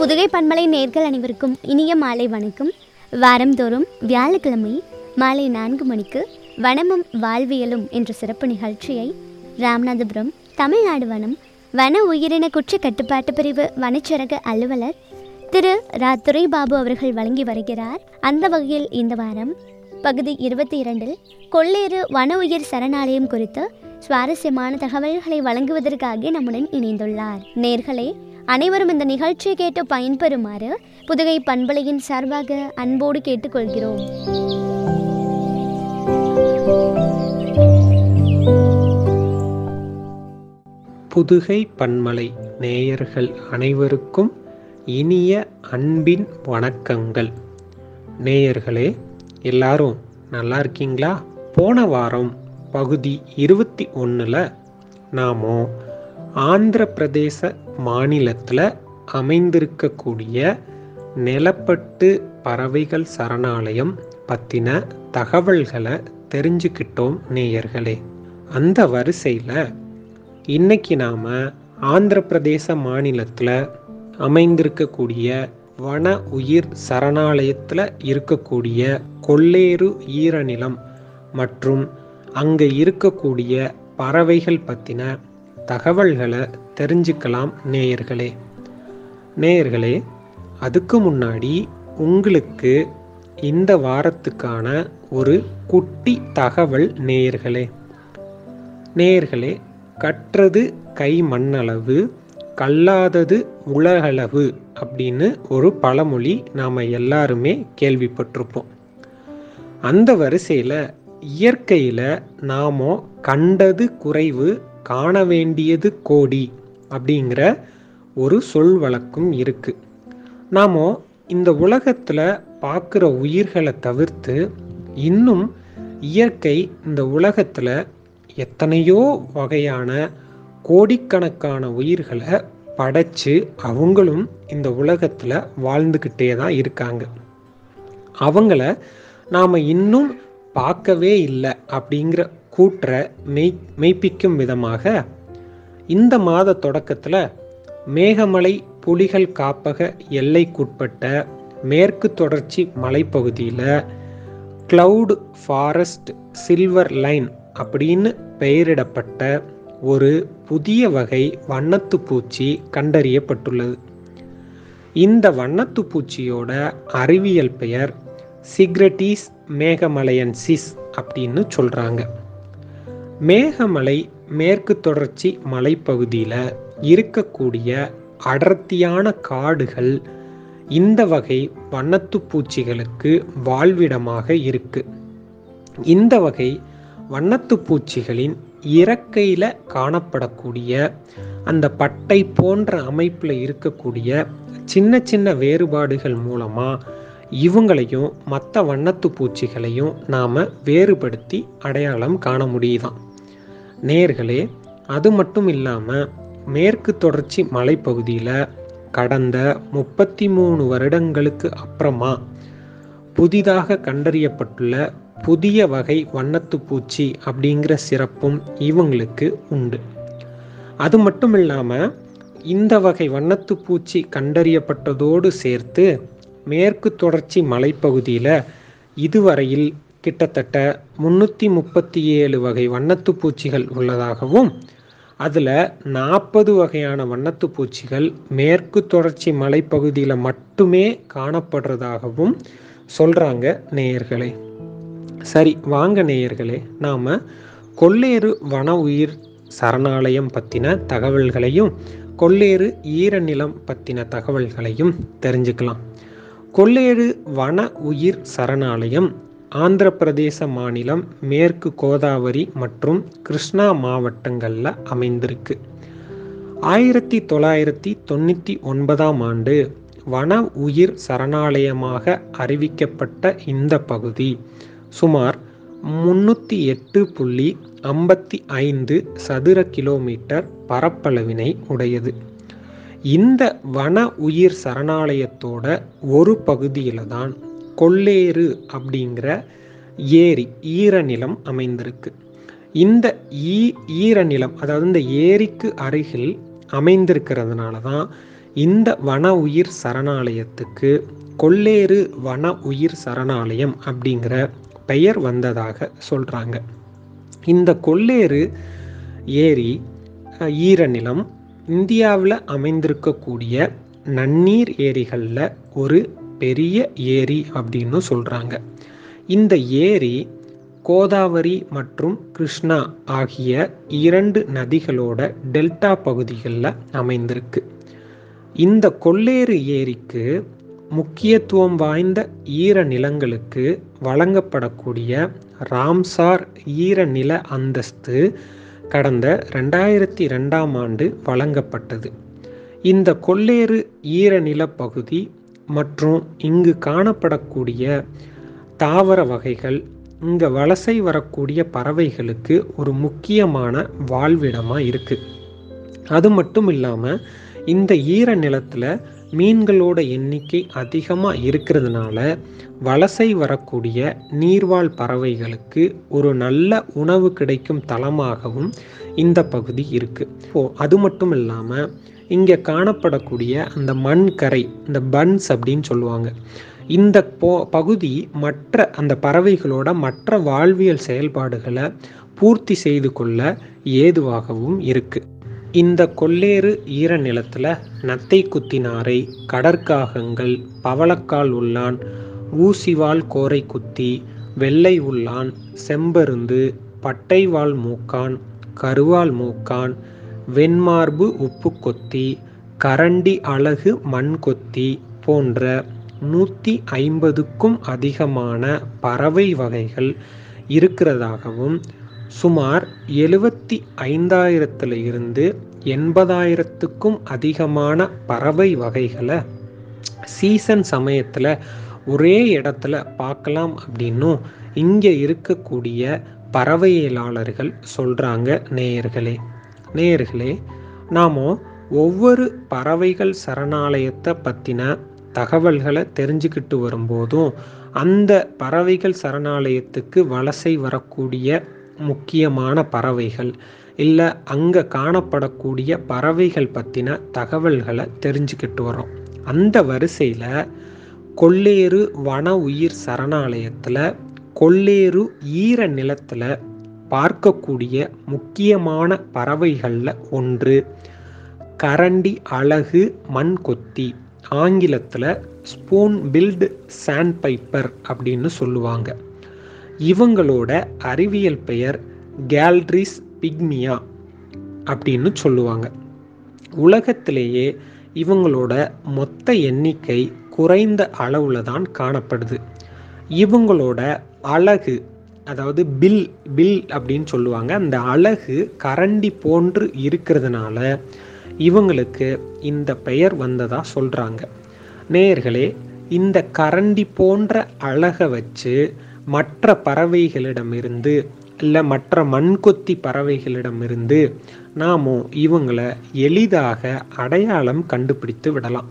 புதுகை பண்பலை நேர்கள் அனைவருக்கும் இனிய மாலை வணக்கம் வாரந்தோறும் வியாழக்கிழமை மாலை நான்கு மணிக்கு வனமும் வாழ்வியலும் என்ற சிறப்பு நிகழ்ச்சியை ராமநாதபுரம் தமிழ்நாடு வனம் வன உயிரின குற்ற கட்டுப்பாட்டு பிரிவு வனச்சரக அலுவலர் திரு ரா துரைபாபு அவர்கள் வழங்கி வருகிறார் அந்த வகையில் இந்த வாரம் பகுதி இருபத்தி இரண்டில் கொள்ளேறு வன உயிர் சரணாலயம் குறித்து சுவாரஸ்யமான தகவல்களை வழங்குவதற்காக நம்முடன் இணைந்துள்ளார் நேர்களே அனைவரும் இந்த நிகழ்ச்சியை கேட்டு பயன்பெறுமாறு புதுகை பண்பலையின் சார்பாக அன்போடு கேட்டுக்கொள்கிறோம் புதுகை பன்மலை நேயர்கள் அனைவருக்கும் இனிய அன்பின் வணக்கங்கள் நேயர்களே எல்லாரும் நல்லா இருக்கீங்களா போன வாரம் பகுதி இருபத்தி ஒன்றில் நாமோ ஆந்திர பிரதேச மாநிலத்தில் அமைந்திருக்கக்கூடிய நிலப்பட்டு பறவைகள் சரணாலயம் பற்றின தகவல்களை தெரிஞ்சுக்கிட்டோம் நேயர்களே அந்த வரிசையில் இன்னைக்கு நாம் ஆந்திர பிரதேச மாநிலத்தில் அமைந்திருக்கக்கூடிய வன உயிர் சரணாலயத்தில் இருக்கக்கூடிய கொள்ளேறு ஈரநிலம் மற்றும் அங்கே இருக்கக்கூடிய பறவைகள் பற்றின தகவல்களை தெரிஞ்சுக்கலாம் நேயர்களே நேயர்களே அதுக்கு முன்னாடி உங்களுக்கு இந்த வாரத்துக்கான ஒரு குட்டி தகவல் நேயர்களே நேயர்களே கற்றது கை மண்ணளவு கல்லாதது உலகளவு அப்படின்னு ஒரு பழமொழி நாம் எல்லாருமே கேள்விப்பட்டிருப்போம் அந்த வரிசையில் இயற்கையில் நாமோ கண்டது குறைவு காண வேண்டியது கோடி அப்படிங்கிற ஒரு சொல் வழக்கும் இருக்கு நாமோ இந்த உலகத்தில் பார்க்குற உயிர்களை தவிர்த்து இன்னும் இயற்கை இந்த உலகத்தில் எத்தனையோ வகையான கோடிக்கணக்கான உயிர்களை படைச்சு அவங்களும் இந்த உலகத்தில் வாழ்ந்துக்கிட்டே தான் இருக்காங்க அவங்கள நாம் இன்னும் பார்க்கவே இல்லை அப்படிங்கிற கூற்றை மெய் மெய்ப்பிக்கும் விதமாக இந்த மாத தொடக்கத்தில் மேகமலை புலிகள் காப்பக எல்லைக்குட்பட்ட மேற்கு தொடர்ச்சி மலைப்பகுதியில் கிளவுட் ஃபாரஸ்ட் சில்வர் லைன் அப்படின்னு பெயரிடப்பட்ட ஒரு புதிய வகை வண்ணத்து பூச்சி கண்டறியப்பட்டுள்ளது இந்த வண்ணத்து பூச்சியோட அறிவியல் பெயர் சிக்ரட்டிஸ் மேகமலையன்சிஸ் அப்படின்னு சொல்கிறாங்க மேகமலை மேற்கு தொடர்ச்சி மலைப்பகுதியில் இருக்கக்கூடிய அடர்த்தியான காடுகள் இந்த வகை வண்ணத்து பூச்சிகளுக்கு வாழ்விடமாக இருக்கு இந்த வகை வண்ணத்து பூச்சிகளின் இறக்கையில் காணப்படக்கூடிய அந்த பட்டை போன்ற அமைப்பில் இருக்கக்கூடிய சின்ன சின்ன வேறுபாடுகள் மூலமாக இவங்களையும் மற்ற வண்ணத்து பூச்சிகளையும் நாம் வேறுபடுத்தி அடையாளம் காண முடியுதாம் நேர்களே அது மட்டும் இல்லாமல் மேற்கு தொடர்ச்சி மலைப்பகுதியில் கடந்த முப்பத்தி மூணு வருடங்களுக்கு அப்புறமா புதிதாக கண்டறியப்பட்டுள்ள புதிய வகை வண்ணத்து பூச்சி அப்படிங்கிற சிறப்பும் இவங்களுக்கு உண்டு அது மட்டும் இல்லாமல் இந்த வகை வண்ணத்து பூச்சி கண்டறியப்பட்டதோடு சேர்த்து மேற்கு தொடர்ச்சி மலைப்பகுதியில் இதுவரையில் கிட்டத்தட்ட முன்னூற்றி முப்பத்தி ஏழு வகை வண்ணத்து பூச்சிகள் உள்ளதாகவும் அதில் நாற்பது வகையான வண்ணத்து பூச்சிகள் மேற்கு தொடர்ச்சி மலைப்பகுதியில் மட்டுமே காணப்படுறதாகவும் சொல்கிறாங்க நேயர்களே சரி வாங்க நேயர்களே நாம் கொள்ளேறு வன உயிர் சரணாலயம் பற்றின தகவல்களையும் கொள்ளேறு ஈரநிலம் பற்றின தகவல்களையும் தெரிஞ்சுக்கலாம் கொள்ளேறு வன உயிர் சரணாலயம் ஆந்திர பிரதேச மாநிலம் மேற்கு கோதாவரி மற்றும் கிருஷ்ணா மாவட்டங்களில் அமைந்திருக்கு ஆயிரத்தி தொள்ளாயிரத்தி தொண்ணூற்றி ஒன்பதாம் ஆண்டு வன உயிர் சரணாலயமாக அறிவிக்கப்பட்ட இந்த பகுதி சுமார் முன்னூற்றி எட்டு புள்ளி ஐம்பத்தி ஐந்து சதுர கிலோமீட்டர் பரப்பளவினை உடையது இந்த வன உயிர் சரணாலயத்தோட ஒரு பகுதியில் தான் கொள்ளேறு அப்படிங்கிற ஏரி ஈரநிலம் அமைந்திருக்கு இந்த ஈ ஈரநிலம் அதாவது இந்த ஏரிக்கு அருகில் அமைந்திருக்கிறதுனால தான் இந்த வன உயிர் சரணாலயத்துக்கு கொல்லேறு வன உயிர் சரணாலயம் அப்படிங்கிற பெயர் வந்ததாக சொல்கிறாங்க இந்த கொல்லேறு ஏரி அஹ், ஈரநிலம் இந்தியாவில் அமைந்திருக்கக்கூடிய நன்னீர் ஏரிகளில் ஒரு பெரிய ஏரி அப்படின்னு சொல்கிறாங்க இந்த ஏரி கோதாவரி மற்றும் கிருஷ்ணா ஆகிய இரண்டு நதிகளோட டெல்டா பகுதிகளில் அமைந்திருக்கு இந்த கொல்லேறு ஏரிக்கு முக்கியத்துவம் வாய்ந்த ஈரநிலங்களுக்கு வழங்கப்படக்கூடிய ராம்சார் ஈரநில அந்தஸ்து கடந்த ரெண்டாயிரத்தி ரெண்டாம் ஆண்டு வழங்கப்பட்டது இந்த கொல்லேறு ஈரநில பகுதி மற்றும் இங்கு காணப்படக்கூடிய தாவர வகைகள் இங்கே வலசை வரக்கூடிய பறவைகளுக்கு ஒரு முக்கியமான வாழ்விடமாக இருக்குது அது மட்டும் இல்லாமல் இந்த ஈர நிலத்தில் மீன்களோட எண்ணிக்கை அதிகமாக இருக்கிறதுனால வலசை வரக்கூடிய நீர்வாழ் பறவைகளுக்கு ஒரு நல்ல உணவு கிடைக்கும் தளமாகவும் இந்த பகுதி இருக்குது ஓ அது மட்டும் இல்லாமல் இங்கே காணப்படக்கூடிய அந்த மண் கரை இந்த பன்ஸ் அப்படின்னு சொல்லுவாங்க இந்த போ பகுதி மற்ற அந்த பறவைகளோட மற்ற வாழ்வியல் செயல்பாடுகளை பூர்த்தி செய்து கொள்ள ஏதுவாகவும் இருக்கு இந்த கொல்லேறு ஈரநிலத்தில் நத்தை குத்தினாரை கடற்காகங்கள் பவளக்கால் உள்ளான் ஊசிவால் கோரை குத்தி வெள்ளை உள்ளான் செம்பருந்து பட்டைவால் மூக்கான் கருவால் மூக்கான் வெண்மார்பு உப்பு கொத்தி கரண்டி அழகு மண் கொத்தி போன்ற நூற்றி ஐம்பதுக்கும் அதிகமான பறவை வகைகள் இருக்கிறதாகவும் சுமார் எழுபத்தி ஐந்தாயிரத்துல இருந்து எண்பதாயிரத்துக்கும் அதிகமான பறவை வகைகளை சீசன் சமயத்தில் ஒரே இடத்துல பார்க்கலாம் அப்படின்னும் இங்கே இருக்கக்கூடிய பறவையியலாளர்கள் சொல்கிறாங்க நேயர்களே நேயர்களே நாம் ஒவ்வொரு பறவைகள் சரணாலயத்தை பற்றின தகவல்களை தெரிஞ்சுக்கிட்டு வரும்போதும் அந்த பறவைகள் சரணாலயத்துக்கு வலசை வரக்கூடிய முக்கியமான பறவைகள் இல்லை அங்கே காணப்படக்கூடிய பறவைகள் பற்றின தகவல்களை தெரிஞ்சுக்கிட்டு வரோம் அந்த வரிசையில் கொல்லேறு வன உயிர் சரணாலயத்தில் கொல்லேறு ஈர நிலத்தில் பார்க்கக்கூடிய முக்கியமான பறவைகளில் ஒன்று கரண்டி அழகு மண் கொத்தி ஆங்கிலத்தில் ஸ்பூன் பில்டு சாண்ட் பைப்பர் அப்படின்னு சொல்லுவாங்க இவங்களோட அறிவியல் பெயர் கேல்ட்ரிஸ் பிக்மியா அப்படின்னு சொல்லுவாங்க உலகத்திலேயே இவங்களோட மொத்த எண்ணிக்கை குறைந்த அளவில் தான் காணப்படுது இவங்களோட அழகு அதாவது பில் பில் அப்படின்னு சொல்லுவாங்க அந்த அழகு கரண்டி போன்று இருக்கிறதுனால இவங்களுக்கு இந்த பெயர் வந்ததா சொல்கிறாங்க நேயர்களே இந்த கரண்டி போன்ற அழகை வச்சு மற்ற பறவைகளிடமிருந்து இல்லை மற்ற மண்கொத்தி பறவைகளிடமிருந்து நாமும் இவங்களை எளிதாக அடையாளம் கண்டுபிடித்து விடலாம்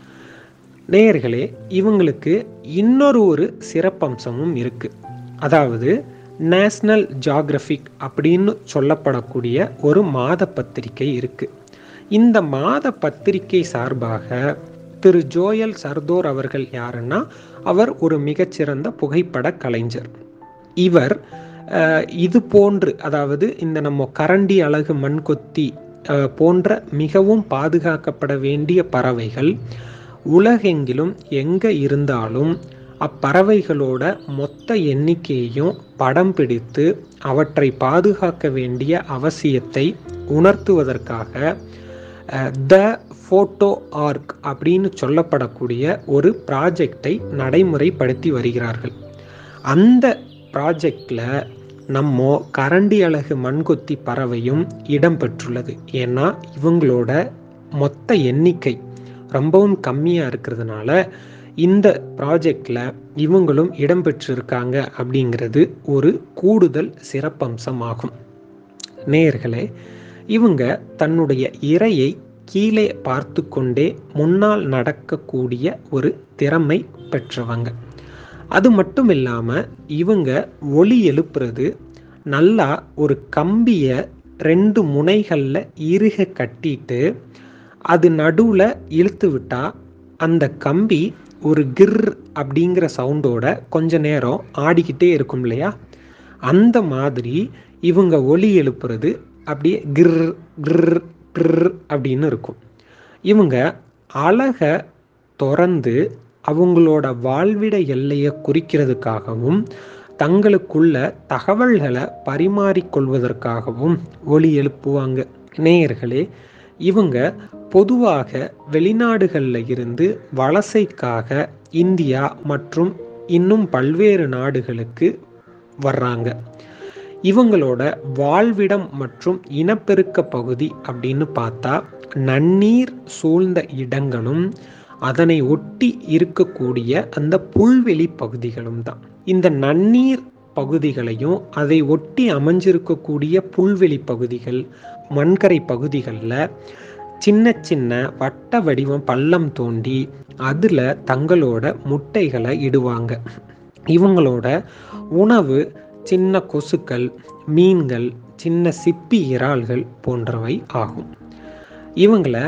நேயர்களே இவங்களுக்கு இன்னொரு ஒரு சிறப்பம்சமும் இருக்கு அதாவது நேஷ்னல் ஜாகிரபிக் அப்படின்னு சொல்லப்படக்கூடிய ஒரு மாத பத்திரிகை இருக்கு இந்த மாத பத்திரிகை சார்பாக திரு ஜோயல் சர்தோர் அவர்கள் யாருன்னா அவர் ஒரு மிகச்சிறந்த புகைப்பட கலைஞர் இவர் அஹ், இது போன்று அதாவது இந்த நம்ம கரண்டி அழகு மண்கொத்தி அஹ், போன்ற மிகவும் பாதுகாக்கப்பட வேண்டிய பறவைகள் உலகெங்கிலும் எங்கே இருந்தாலும் அப்பறவைகளோட மொத்த எண்ணிக்கையையும் படம் பிடித்து அவற்றை பாதுகாக்க வேண்டிய அவசியத்தை உணர்த்துவதற்காக த ஃபோட்டோ ஆர்க் அப்படின்னு சொல்லப்படக்கூடிய ஒரு ப்ராஜெக்டை நடைமுறைப்படுத்தி வருகிறார்கள் அந்த ப்ராஜெக்டில் நம்ம கரண்டி அழகு மண்கொத்தி பறவையும் இடம்பெற்றுள்ளது ஏன்னா இவங்களோட மொத்த எண்ணிக்கை ரொம்பவும் கம்மியாக இருக்கிறதுனால இந்த ப்ராஜெக்டில் இவங்களும் இடம்பெற்றிருக்காங்க அப்படிங்கிறது ஒரு கூடுதல் சிறப்பம்சமாகும் நேயர்களே இவங்க தன்னுடைய இரையை கீழே பார்த்து கொண்டே முன்னால் நடக்கக்கூடிய ஒரு திறமை பெற்றவங்க அது மட்டும் இல்லாமல் இவங்க ஒலி எழுப்புறது நல்லா ஒரு கம்பியை ரெண்டு முனைகளில் இறுக கட்டிட்டு அது நடுவில் இழுத்து விட்டா அந்த கம்பி ஒரு கிர் அப்படிங்கிற சவுண்டோட கொஞ்ச நேரம் ஆடிக்கிட்டே இருக்கும் இல்லையா அந்த மாதிரி இவங்க ஒலி எழுப்புறது அப்படியே கிர் கிர் கிர் அப்படின்னு இருக்கும் இவங்க அழகை திறந்து அவங்களோட வாழ்விட எல்லையை குறிக்கிறதுக்காகவும் தங்களுக்குள்ள தகவல்களை பரிமாறிக்கொள்வதற்காகவும் ஒலி எழுப்புவாங்க நேயர்களே இவங்க பொதுவாக வெளிநாடுகளில் இருந்து வலசைக்காக இந்தியா மற்றும் இன்னும் பல்வேறு நாடுகளுக்கு வர்றாங்க இவங்களோட வாழ்விடம் மற்றும் இனப்பெருக்க பகுதி அப்படின்னு பார்த்தா நன்னீர் சூழ்ந்த இடங்களும் அதனை ஒட்டி இருக்கக்கூடிய அந்த புல்வெளி பகுதிகளும் தான் இந்த நன்னீர் பகுதிகளையும் அதை ஒட்டி அமைஞ்சிருக்கக்கூடிய புல்வெளி பகுதிகள் மண்கரை பகுதிகளில் சின்ன சின்ன வட்ட வடிவம் பள்ளம் தோண்டி அதில் தங்களோட முட்டைகளை இடுவாங்க இவங்களோட உணவு சின்ன கொசுக்கள் மீன்கள் சின்ன சிப்பி இறால்கள் போன்றவை ஆகும் இவங்களை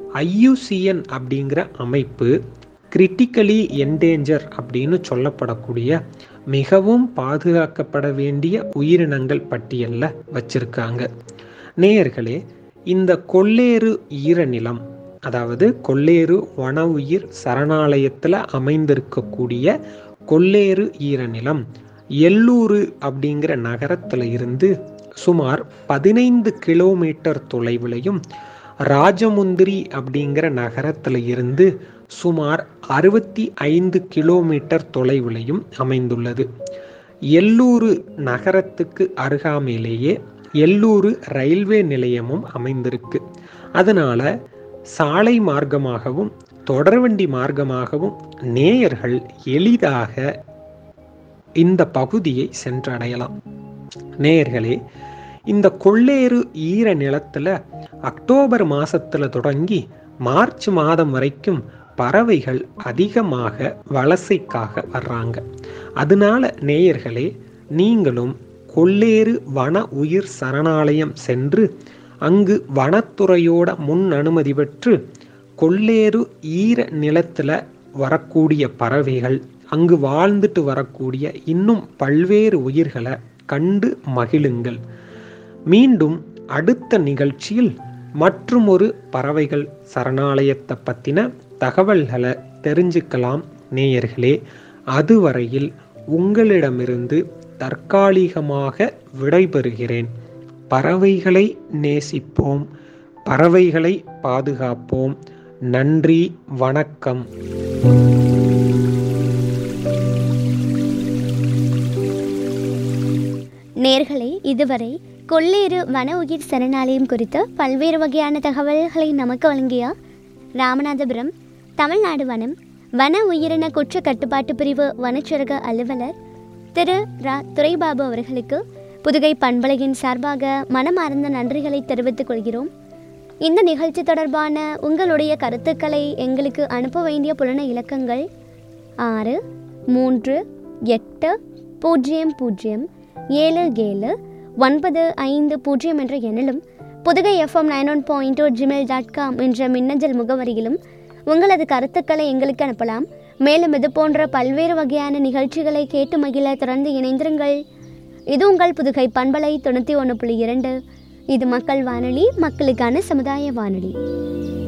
ஐயூசிஎன் அப்படிங்கிற அமைப்பு கிரிட்டிக்கலி என்டேஞ்சர் அப்படின்னு சொல்லப்படக்கூடிய மிகவும் பாதுகாக்கப்பட வேண்டிய உயிரினங்கள் பட்டியலில் வச்சிருக்காங்க நேயர்களே இந்த கொல்லேறு ஈரநிலம் அதாவது கொல்லேறு வன உயிர் சரணாலயத்தில் அமைந்திருக்கக்கூடிய கொல்லேறு ஈரநிலம் எல்லூரு அப்படிங்கிற நகரத்தில் இருந்து சுமார் பதினைந்து கிலோமீட்டர் தொலைவிலையும் ராஜமுந்திரி அப்படிங்கிற நகரத்தில் இருந்து சுமார் அறுபத்தி ஐந்து கிலோமீட்டர் தொலைவிலையும் அமைந்துள்ளது எல்லூரு நகரத்துக்கு அருகாமையிலேயே எல்லூரு ரயில்வே நிலையமும் அமைந்திருக்கு அதனால சாலை மார்க்கமாகவும் தொடர்வண்டி மார்க்கமாகவும் நேயர்கள் எளிதாக இந்த பகுதியை சென்றடையலாம் நேயர்களே இந்த கொள்ளேறு ஈர நிலத்துல அக்டோபர் மாசத்துல தொடங்கி மார்ச் மாதம் வரைக்கும் பறவைகள் அதிகமாக வலசைக்காக வர்றாங்க அதனால நேயர்களே நீங்களும் கொள்ளேறு வன உயிர் சரணாலயம் சென்று அங்கு வனத்துறையோட முன் அனுமதி பெற்று கொள்ளேறு ஈர நிலத்துல வரக்கூடிய பறவைகள் அங்கு வாழ்ந்துட்டு வரக்கூடிய இன்னும் பல்வேறு உயிர்களை கண்டு மகிழுங்கள் மீண்டும் அடுத்த நிகழ்ச்சியில் மற்றும் ஒரு பறவைகள் சரணாலயத்தை பற்றின தகவல்களை தெரிஞ்சுக்கலாம் நேயர்களே அதுவரையில் உங்களிடமிருந்து தற்காலிகமாக விடைபெறுகிறேன் பறவைகளை நேசிப்போம் பறவைகளை பாதுகாப்போம் நன்றி வணக்கம் நேர்களே இதுவரை கொள்ளேறு வன உயிர் சரணாலயம் குறித்த பல்வேறு வகையான தகவல்களை நமக்கு வழங்கிய ராமநாதபுரம் தமிழ்நாடு வனம் வன உயிரின குற்ற கட்டுப்பாட்டு பிரிவு வனச்சரக அலுவலர் திரு ரா துரைபாபு அவர்களுக்கு புதுகை பண்பலையின் சார்பாக மனமார்ந்த நன்றிகளை தெரிவித்துக் கொள்கிறோம் இந்த நிகழ்ச்சி தொடர்பான உங்களுடைய கருத்துக்களை எங்களுக்கு அனுப்ப வேண்டிய புலன இலக்கங்கள் ஆறு மூன்று எட்டு பூஜ்ஜியம் பூஜ்ஜியம் ஏழு ஏழு ஒன்பது ஐந்து பூஜ்ஜியம் என்ற எண்ணிலும் Pudugai FM nine one point two Gmail dot com என்ற மின்னஞ்சல் முகவரியிலும் உங்களது கருத்துக்களை எங்களுக்கு அனுப்பலாம் மேலும் இது போன்ற பல்வேறு வகையான நிகழ்ச்சிகளை கேட்டு மகிழ தொடர்ந்து இணைந்திருங்கள் இது உங்கள் புதுகை பண்பலை தொண்ணூற்றி ஒன்று புள்ளி இரண்டு இது மக்கள் வானொலி மக்களுக்கான சமுதாய வானொலி